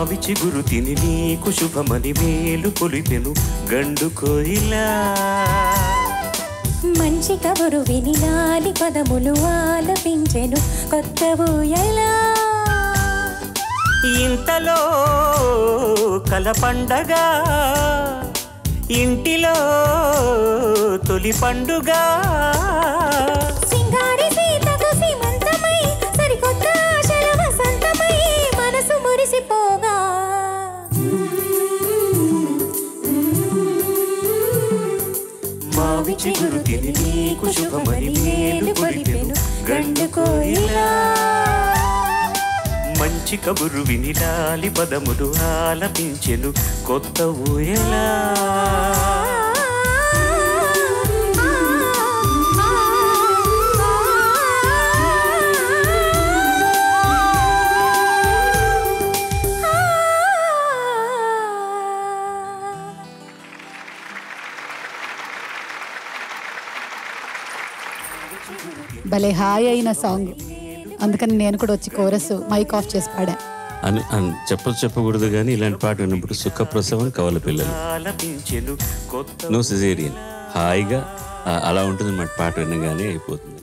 మావి చిగురు తిని నీకు శుభమని మేలు కొలిపెను గండు కోయిలా మంచి కబురు విని లాలి పదములు ఆలపించెను కొత్త ఊయలా ఇంతలో కల పండగ ఇంటిలో తొలి పండుగ సింగారి సీతకు సీమంతమై సరికొత్త ఆశల వసంతమై మనసు మురిసిపోగా మావి చిగురు తిని నీకు శుభమని మేలు కొలిపెను గండు కోయిలా మంచి కబురు విని లాలి పదములు ఆలపించెను కొత్త ఊయలా భలే హాయ్ అయిన సాంగ్ అందుకని నేను కూడా వచ్చి కోరస్ మైక్ ఆఫ్ చేసి పాడా అని అని చెప్ప చెప్పకూడదు కానీ ఇలాంటి పాట విన్నప్పుడు సుఖప్రసవం కవల పిల్లలు ఆలపించెను కొత్త నో సిజేరియన్ హాయిగా ఆ, అలా ఉంటుంది మాట పాట వినగానే అయిపోతుంది